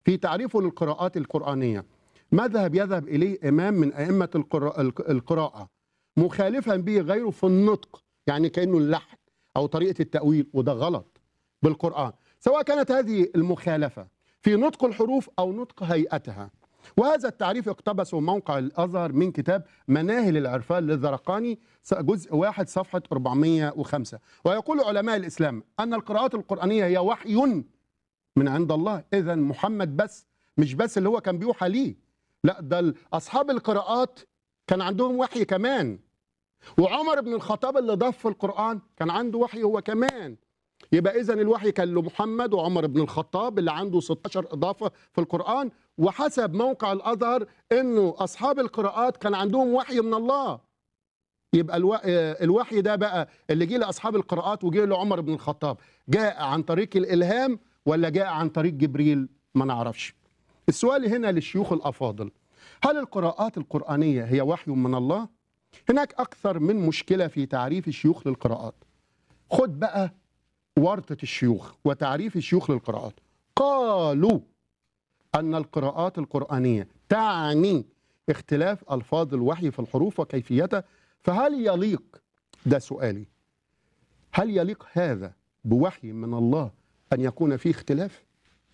في تعريفه للقراءات القرآنية مذهب يذهب إليه إمام من أئمة القراء- الق- القراءة مخالفا به غيره في النطق يعني كأنه اللحن أو طريقة التأويل وده غلط بالقرآن سواء كانت هذه المخالفة في نطق الحروف أو نطق هيئتها وهذا التعريف اقتبسه موقع الأزهر من كتاب مناهل العرفان للزرقاني جزء واحد صفحة 405 ويقول علماء الإسلام أن القراءات القرآنية هي وحي من عند الله إذا محمد بس مش بس اللي هو كان بيوحى ليه لا ده أصحاب القراءات كان عندهم وحي كمان وعمر بن الخطاب اللي ضاف في القرآن كان عنده وحي هو كمان يبقى إذا الوحي كان لمحمد وعمر بن الخطاب اللي عنده 16 إضافة في القرآن وحسب موقع الأزهر إنه أصحاب القراءات كان عندهم وحي من الله يبقى الو... آه، الوحي ده بقى اللي جه لاصحاب القراءات وجه لعمر بن الخطاب جاء عن طريق الالهام ولا جاء عن طريق جبريل ما نعرفش السؤال هنا للشيوخ الافاضل هل القراءات القرانيه هي وحي من الله هناك اكثر من مشكله في تعريف الشيوخ للقراءات خد بقى ورطه الشيوخ وتعريف الشيوخ للقراءات قالوا ان القراءات القرانيه تعني اختلاف الفاظ الوحي في الحروف وكيفيتها فهل يليق ده سؤالي هل يليق هذا بوحي من الله أن يكون فيه اختلاف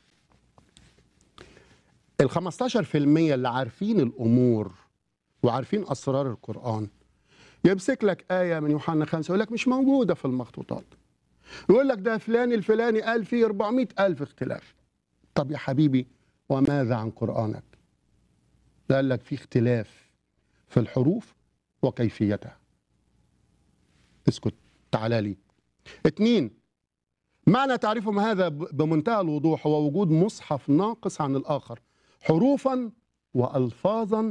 ال 15% اللي عارفين الأمور وعارفين أسرار القرآن يمسك لك آية من يوحنا خمسة يقول لك مش موجودة في المخطوطات يقول لك ده فلان الفلاني قال فيه 400 ألف اختلاف طب يا حبيبي وماذا عن قرآنك ده قال لك في اختلاف في الحروف وكيفيتها اسكت تعالى لي اتنين معنى تعريفهم هذا ب- بمنتهى الوضوح هو وجود مصحف ناقص عن الآخر حروفا وألفاظا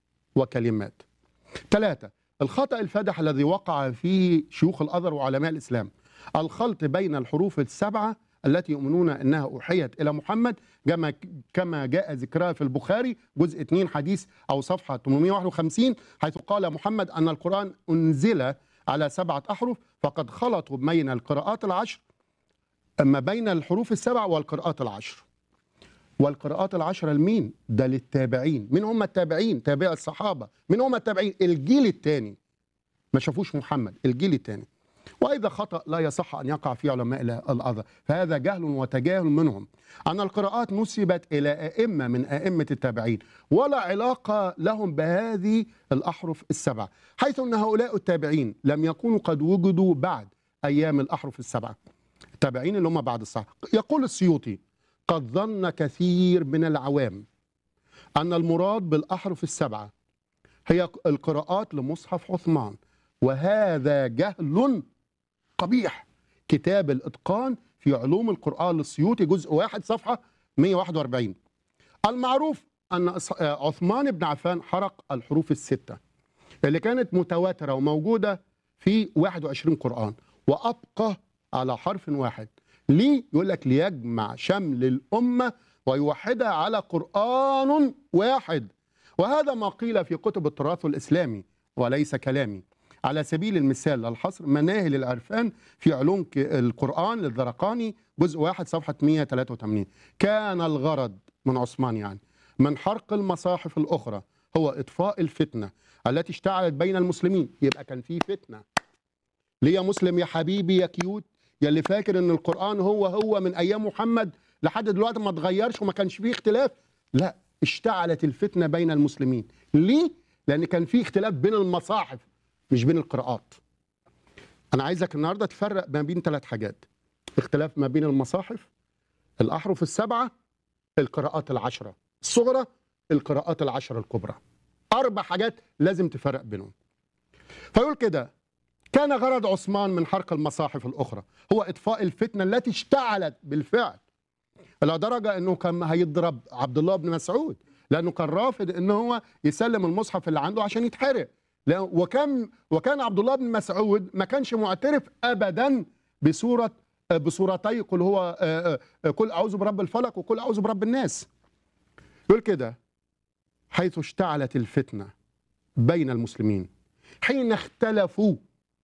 وكلمات ثلاثة الخطأ الفادح الذي وقع فيه شيوخ الأزهر وعلماء الإسلام الخلط بين الحروف السبعة التي يؤمنون أنها أوحيت إلى محمد كما كما جاء ذكرها في البخاري جزء 2 حديث أو صفحة 851 حيث قال محمد أن القرآن أنزل على سبعة أحرف فقد خلطوا بين القراءات العشر أما بين الحروف السبع والقراءات العشر والقراءات العشرة لمين؟ ده للتابعين من هم التابعين؟ تابع الصحابة من هم التابعين؟ الجيل الثاني ما شافوش محمد الجيل الثاني وإذا خطأ لا يصح أن يقع في علماء الأزهر فهذا جهل وتجاهل منهم أن القراءات نسبت إلى أئمة من أئمة التابعين ولا علاقة لهم بهذه الأحرف السبعة حيث أن هؤلاء التابعين لم يكونوا قد وجدوا بعد أيام الأحرف السبعة التابعين اللي هم بعد الصحابة يقول السيوطي قد ظن كثير من العوام أن المراد بالأحرف السبعة هي القراءات لمصحف عثمان وهذا جهل قبيح كتاب الإتقان في علوم القرآن للسيوطي جزء واحد صفحة 141 المعروف أن أص- آه، عثمان بن عفان حرق الحروف الستة اللي كانت متواترة وموجودة في 21 قرآن وأبقى على حرف واحد ليه؟ يقول لك ليجمع شمل الأمة ويوحدها على قرآن واحد وهذا ما قيل في كتب التراث الإسلامي وليس كلامي على سبيل المثال للحصر مناهل العرفان في علوم ك- القرآن للذرقاني جزء واحد صفحة 183 كان الغرض من عثمان يعني من حرق المصاحف الأخرى هو إطفاء الفتنة التي اشتعلت بين المسلمين يبقى كان في فتنة ليه يا مسلم يا حبيبي يا كيوت يا اللي فاكر ان القرآن هو هو من أيام محمد لحد دلوقتي ما اتغيرش وما كانش فيه اختلاف لا اشتعلت الفتنة بين المسلمين ليه؟ لأن كان في اختلاف بين المصاحف مش بين القراءات أنا عايزك النهاردة تفرق ما بين ثلاث حاجات اختلاف ما بين المصاحف الأحرف السبعة القراءات العشرة الصغرى القراءات العشرة الكبرى أربع حاجات لازم تفرق بينهم فيقول كده كان غرض عثمان من حرق المصاحف الأخرى هو إطفاء الفتنة التي اشتعلت بالفعل إلى درجة أنه كان هيضرب عبد الله بن مسعود لأنه كان رافض أنه هو يسلم المصحف اللي عنده عشان يتحرق لا- وكان وكان عبد الله بن مسعود ما كانش معترف أبدا بسورة بسورتي قل هو آه، آه، قل أعوذ برب الفلق وقل أعوذ برب الناس يقول كده حيث اشتعلت الفتنة بين المسلمين حين اختلفوا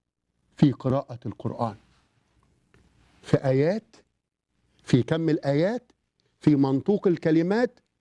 في قراءة القرآن في آيات في كم الآيات في منطوق الكلمات